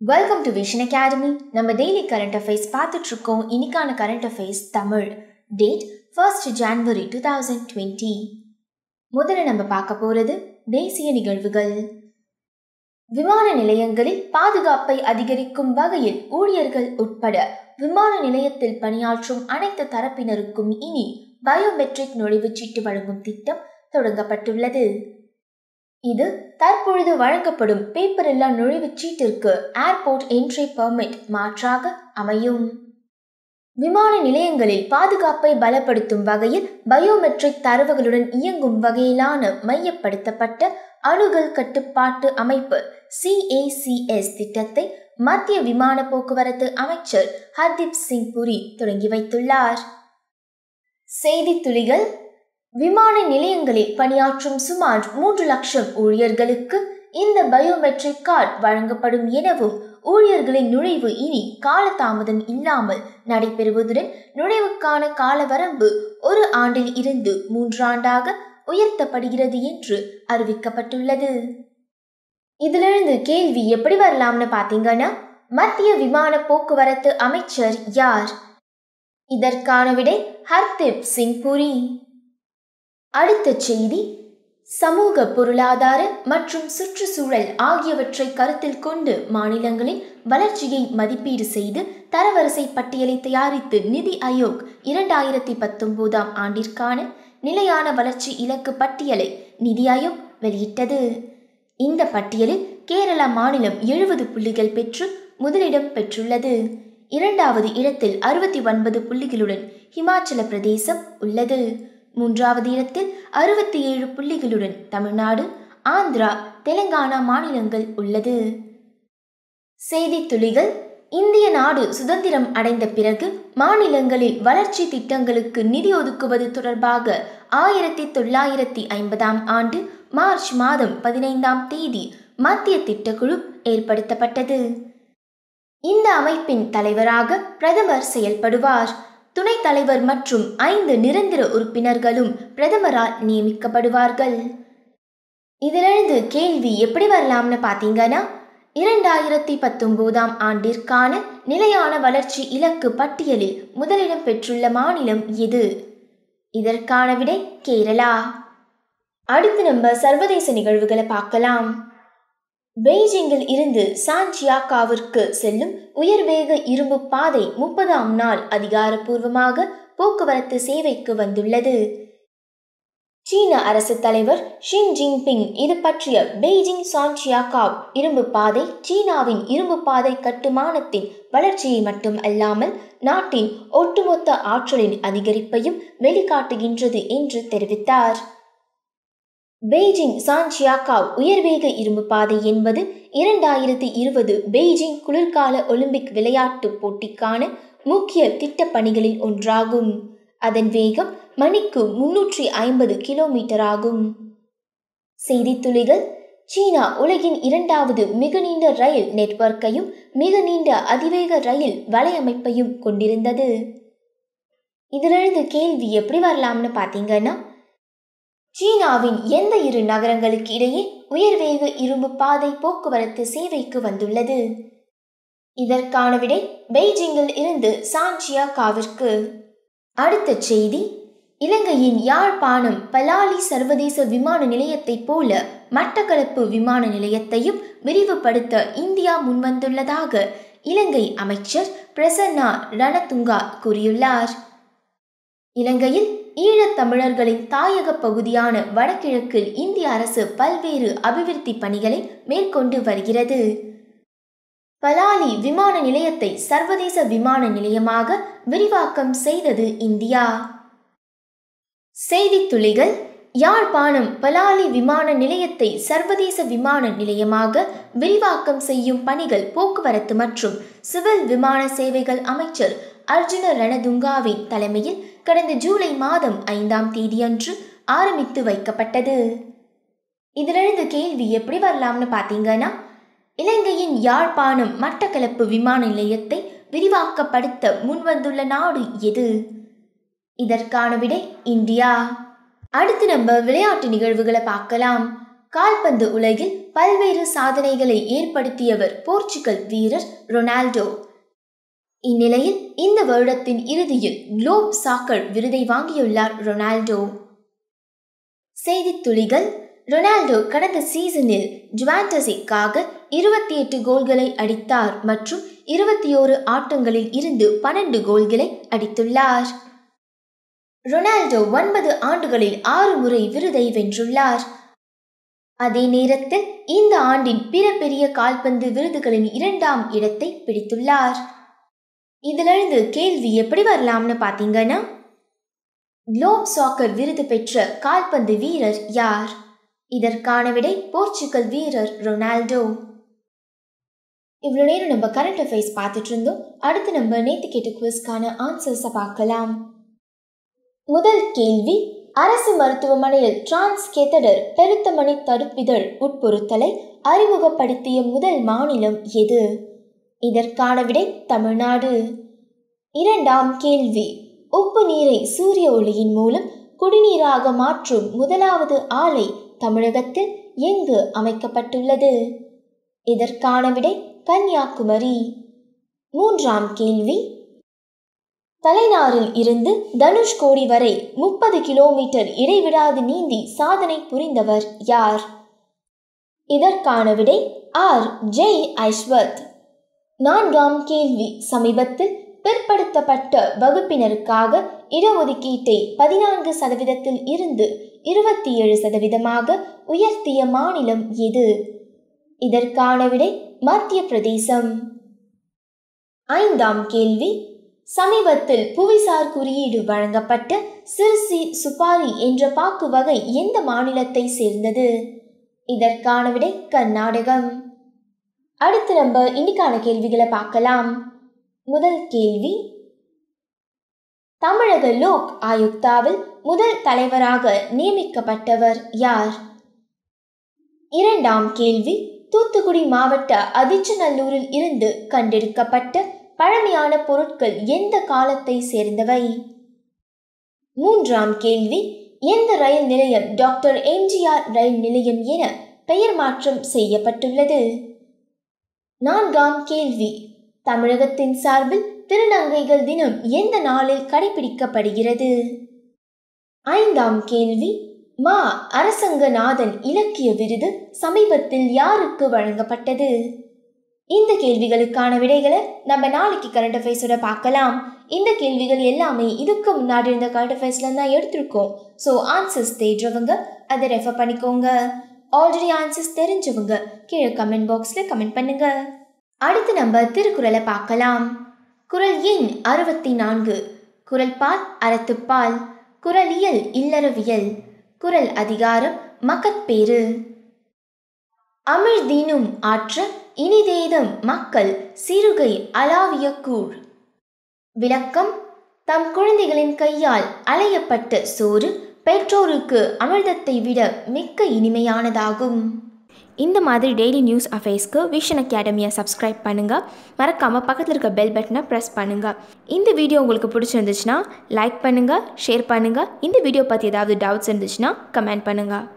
welcome to Vision Academy நம்ம daily current affairs பார்த்துட்டு இருக்கோம் இன்னைக்கான current affairs Tamil date first January two thousand twenty முதல்ல நம்ம பார்க்க போகிறது தேசிய நிகழ்வுகள் விமான நிலையங்களில் பாதுகாப்பை அதிகரிக்கும் வகையில் ஊழியர்கள் உட்பட விமான நிலையத்தில் பணியாற்றும் அனைத்து தரப்பினருக்கும் இனி பயோமெட்ரிக் நுழைவுச்சீட்டு வழங்கும் திட்டம் தொடங்கப்பட்டுள்ளது இது தற்பொழுது வழங்கப்படும் பேப்பரில்லா நுழைவுச் சீட்டிற்கு ஏர்போர்ட் என்ட்ரி பெர்மிட் மாற்றாக அமையும் விமான நிலையங்களில் பாதுகாப்பை பலப்படுத்தும் வகையில் பயோமெட்ரிக் தரவுகளுடன் இயங்கும் வகையிலான மையப்படுத்தப்பட்ட அணுகல் கட்டுப்பாட்டு அமைப்பு சிஏசிஎஸ் திட்டத்தை மத்திய விமான போக்குவரத்து அமைச்சர் ஹர்தீப் சிங் புரி தொடங்கி வைத்துள்ளார் செய்தி துளிகள் விமான நிலையங்களில் பணியாற்றும் சுமார் மூன்று லட்சம் ஊழியர்களுக்கு இந்த பயோமெட்ரிக் கார்டு வழங்கப்படும் எனவும் ஊழியர்களின் நுழைவு இனி காலதாமதம் இல்லாமல் நடைபெறுவதுடன் நுழைவுக்கான காலவரம்பு ஒரு ஆண்டில் இருந்து மூன்றாண்டாக உயர்த்தப்படுகிறது என்று அறிவிக்கப்பட்டுள்ளது இதிலிருந்து கேள்வி எப்படி வரலாம்னு பார்த்தீங்கன்னா மத்திய விமான போக்குவரத்து அமைச்சர் யார் இதற்கான விடை ஹர்தீப் சிங் புரி அடுத்த செய்தி சமூக பொருளாதார மற்றும் சுற்றுச்சூழல் ஆகியவற்றை கருத்தில் கொண்டு மாநிலங்களின் வளர்ச்சியை மதிப்பீடு செய்து தரவரிசை பட்டியலை தயாரித்து நிதி ஆயோக் இரண்டாயிரத்தி பத்தொன்பதாம் ஆண்டிற்கான நிலையான வளர்ச்சி இலக்கு பட்டியலை நிதி ஆயோக் வெளியிட்டது இந்த பட்டியலில் கேரளா மாநிலம் எழுபது புள்ளிகள் பெற்று முதலிடம் பெற்றுள்ளது இரண்டாவது இடத்தில் அறுபத்தி ஒன்பது புள்ளிகளுடன் ஹிமாச்சல பிரதேசம் உள்ளது மூன்றாவது இடத்தில் அறுபத்தி ஏழு புள்ளிகளுடன் தமிழ்நாடு ஆந்திரா தெலுங்கானா மாநிலங்கள் உள்ளது செய்தி துளிகள் இந்திய நாடு சுதந்திரம் அடைந்த பிறகு மாநிலங்களில் வளர்ச்சி திட்டங்களுக்கு நிதி ஒதுக்குவது தொடர்பாக ஆயிரத்தி தொள்ளாயிரத்தி ஐம்பதாம் ஆண்டு மார்ச் மாதம் பதினைந்தாம் தேதி மத்திய திட்டக்குழு ஏற்படுத்தப்பட்டது இந்த அமைப்பின் தலைவராக பிரதமர் செயல்படுவார் துணைத் தலைவர் மற்றும் ஐந்து நிரந்தர உறுப்பினர்களும் பிரதமரால் நியமிக்கப்படுவார்கள் இதிலிருந்து கேள்வி எப்படி வரலாம்னு பார்த்தீங்கன்னா இரண்டாயிரத்தி பத்தொன்பதாம் ஆண்டிற்கான நிலையான வளர்ச்சி இலக்கு பட்டியலில் முதலிடம் பெற்றுள்ள மாநிலம் எது இதற்கான விடை கேரளா அடுத்து நம்ம சர்வதேச நிகழ்வுகளை பார்க்கலாம் பெய்ஜிங்கில் இருந்து சான்சியாக்காவிற்கு செல்லும் உயர்வேக இரும்பு பாதை முப்பதாம் நாள் அதிகாரப்பூர்வமாக போக்குவரத்து சேவைக்கு வந்துள்ளது சீன அரசு தலைவர் ஷின் ஜின்பிங் இது பற்றிய பெய்ஜிங் சான்சியாக்காவ் இரும்பு பாதை சீனாவின் இரும்பு பாதை கட்டுமானத்தின் வளர்ச்சியை மட்டும் அல்லாமல் நாட்டின் ஒட்டுமொத்த ஆற்றலின் அதிகரிப்பையும் வெளிக்காட்டுகின்றது என்று தெரிவித்தார் பெய்ஜிங் சான்சியாக்காவ் உயர்வேக இரும்பு பாதை என்பது இரண்டாயிரத்தி இருபது பெய்ஜிங் குளிர்கால ஒலிம்பிக் விளையாட்டுப் போட்டிக்கான முக்கிய திட்டப்பணிகளில் ஒன்றாகும் அதன் வேகம் மணிக்கு முன்னூற்றி ஐம்பது கிலோமீட்டர் ஆகும் செய்தித்துளிகள் சீனா உலகின் இரண்டாவது மிக நீண்ட ரயில் நெட்வொர்க்கையும் மிக நீண்ட அதிவேக ரயில் வலையமைப்பையும் கொண்டிருந்தது இதிலிருந்து கேள்வி எப்படி வரலாம்னு பார்த்தீங்கன்னா சீனாவின் எந்த இரு நகரங்களுக்கு இடையே உயர்வேக இரும்பு பாதை போக்குவரத்து சேவைக்கு வந்துள்ளது இதற்கான விடை பெய்ஜிங்கில் இருந்து சான்சியாக்காவிற்கு அடுத்த செய்தி இலங்கையின் யாழ்ப்பாணம் பலாலி சர்வதேச விமான நிலையத்தைப் போல மட்டக்களப்பு விமான நிலையத்தையும் விரிவுபடுத்த இந்தியா முன்வந்துள்ளதாக இலங்கை அமைச்சர் பிரசன்னா ரணதுங்கா கூறியுள்ளார் இலங்கையில் ஈழத்தமிழர்களின் தாயக பகுதியான வடகிழக்கில் இந்திய அரசு பல்வேறு அபிவிருத்தி பணிகளை மேற்கொண்டு வருகிறது பலாலி விமான நிலையத்தை சர்வதேச விமான நிலையமாக விரிவாக்கம் செய்தது இந்தியா செய்தித்துளிகள் யாழ்ப்பாணம் பலாலி விமான நிலையத்தை சர்வதேச விமான நிலையமாக விரிவாக்கம் செய்யும் பணிகள் போக்குவரத்து மற்றும் சிவில் விமான சேவைகள் அமைச்சர் அர்ஜுன ரணதுங்காவின் தலைமையில் கடந்த ஜூலை மாதம் ஐந்தாம் தேதியன்று ஆரம்பித்து வைக்கப்பட்டது இதிலிருந்து கேள்வி எப்படி வரலாம்னு பார்த்தீங்கன்னா இலங்கையின் யாழ்ப்பாணம் மட்டக்களப்பு விமான நிலையத்தை விரிவாக்கப்படுத்த முன்வந்துள்ள நாடு எது இதற்கான விடை இந்தியா அடுத்து நம்ம விளையாட்டு நிகழ்வுகளை பார்க்கலாம் கால்பந்து உலகில் பல்வேறு சாதனைகளை ஏற்படுத்தியவர் போர்ச்சுகல் வீரர் ரொனால்டோ இந்நிலையில் இந்த வருடத்தின் இறுதியில் குளோப் சாக்கர் விருதை வாங்கியுள்ளார் ரொனால்டோ செய்தித் துளிகள் ரொனால்டோ கடந்த சீசனில் ஜுவாண்டஸிற்காக இருபத்தி எட்டு கோல்களை அடித்தார் மற்றும் இருபத்தி ஓரு ஆட்டங்களில் இருந்து பன்னெண்டு கோல்களை அடித்துள்ளார் ரொனால்டோ ஒன்பது ஆண்டுகளில் ஆறு முறை விருதை வென்றுள்ளார் அதே நேரத்தில் இந்த ஆண்டின் பிற பெரிய கால்பந்து விருதுகளின் இரண்டாம் இடத்தை பிடித்துள்ளார் இதிலிருந்து கேள்வி எப்படி வரலாம்னு பார்த்தீங்கன்னா குளோப் சாக்கர் விருது பெற்ற கால்பந்து வீரர் யார் இதற்கான விடை போர்ச்சுகல் வீரர் ரொனால்டோ இவ்வளோ நேரம் நம்ம கரண்ட் அஃபேர்ஸ் பார்த்துட்டு இருந்தோம் அடுத்து நம்ம நேற்று கேட்ட குவிஸ்க்கான ஆன்சர்ஸை பார்க்கலாம் முதல் கேள்வி அரசு மருத்துவமனையில் டிரான்ஸ் கேத்தடர் பெருத்தமணி தடுப்பிதழ் உட்பொருத்தலை அறிமுகப்படுத்திய முதல் மாநிலம் எது இதற்கான விடை தமிழ்நாடு இரண்டாம் கேள்வி உப்பு நீரை சூரிய ஒளியின் மூலம் குடிநீராக மாற்றும் முதலாவது ஆலை தமிழகத்தில் எங்கு அமைக்கப்பட்டுள்ளது இதற்கான விடை கன்னியாகுமரி மூன்றாம் கேள்வி தலைநாரில் இருந்து தனுஷ்கோடி வரை முப்பது கிலோமீட்டர் இடைவிடாது நீந்தி சாதனை புரிந்தவர் யார் இதற்கான விடை ஆர் ஜெய் ஐஸ்வர்த் நான்காம் கேள்வி சமீபத்தில் பிற்படுத்தப்பட்ட வகுப்பினருக்காக இடஒதுக்கீட்டை பதினான்கு சதவீதத்தில் இருந்து இருபத்தி ஏழு சதவீதமாக உயர்த்திய மாநிலம் எது இதற்கான விடை மத்திய பிரதேசம் ஐந்தாம் கேள்வி சமீபத்தில் புவிசார் குறியீடு வழங்கப்பட்ட சிறுசி சுப்பாரி என்ற பாக்கு வகை எந்த மாநிலத்தை சேர்ந்தது இதற்கான விடை கர்நாடகம் அடுத்து நம்ம இன்னைக்கான கேள்விகளை பார்க்கலாம் முதல் கேள்வி தமிழக லோக் ஆயுக்தாவில் முதல் தலைவராக நியமிக்கப்பட்டவர் யார் இரண்டாம் கேள்வி தூத்துக்குடி மாவட்ட அதிச்சநல்லூரில் இருந்து கண்டெடுக்கப்பட்ட பழமையான பொருட்கள் எந்த காலத்தை சேர்ந்தவை மூன்றாம் கேள்வி எந்த ரயில் நிலையம் டாக்டர் எம்ஜிஆர் ரயில் நிலையம் என பெயர் மாற்றம் செய்யப்பட்டுள்ளது நான்காம் கேள்வி தமிழகத்தின் சார்பில் திருநங்கைகள் தினம் எந்த நாளில் கடைபிடிக்கப்படுகிறது ஐந்தாம் கேள்வி மா அரசங்கநாதன் இலக்கிய விருது சமீபத்தில் யாருக்கு வழங்கப்பட்டது இந்த கேள்விகளுக்கான விடைகளை நம்ம நாளைக்கு கரண்ட் அஃபேர்ஸோட பார்க்கலாம் இந்த கேள்விகள் எல்லாமே இதுக்கு முன்னாடி இருந்த கரண்ட் அஃபேர்ஸ்ல தான் எடுத்திருக்கோம் ஸோ ஆன்சர்ஸ் தேடுறவங்க அதை ரெஃபர் பண்ணிக்கோங்க ஆல்ரெடி ஆன்சர்ஸ் தெரிஞ்சவங்க கீழே கமெண்ட் பாக்ஸில் கமெண்ட் பண்ணுங்க அடுத்து நம்ம திருக்குறளை பார்க்கலாம் குரல் எண் அறுபத்தி நான்கு குரல் பால் அறத்துப்பால் குரலியல் இல்லறவியல் குரல் அதிகாரம் மக்கட்பேறு அமிழ்தீனும் ஆற்ற இனிதேதம் மக்கள் சிறுகை அலாவிய கூழ் விளக்கம் தம் குழந்தைகளின் கையால் அலையப்பட்ட சோறு பெற்றோருக்கு அமிர்தத்தை விட மிக்க இனிமையானதாகும் இந்த மாதிரி டெய்லி நியூஸ் அஃபேர்ஸ்க்கு விஷன் அகாடமியை சப்ஸ்கிரைப் பண்ணுங்கள் மறக்காமல் பக்கத்தில் இருக்க பெல் பட்டனை ப்ரெஸ் பண்ணுங்கள் இந்த வீடியோ உங்களுக்கு பிடிச்சிருந்துச்சுன்னா லைக் பண்ணுங்கள் ஷேர் பண்ணுங்கள் இந்த வீடியோ பற்றி ஏதாவது டவுட்ஸ் இருந்துச்சுன்னா கமெண்ட் பண்ணுங்கள்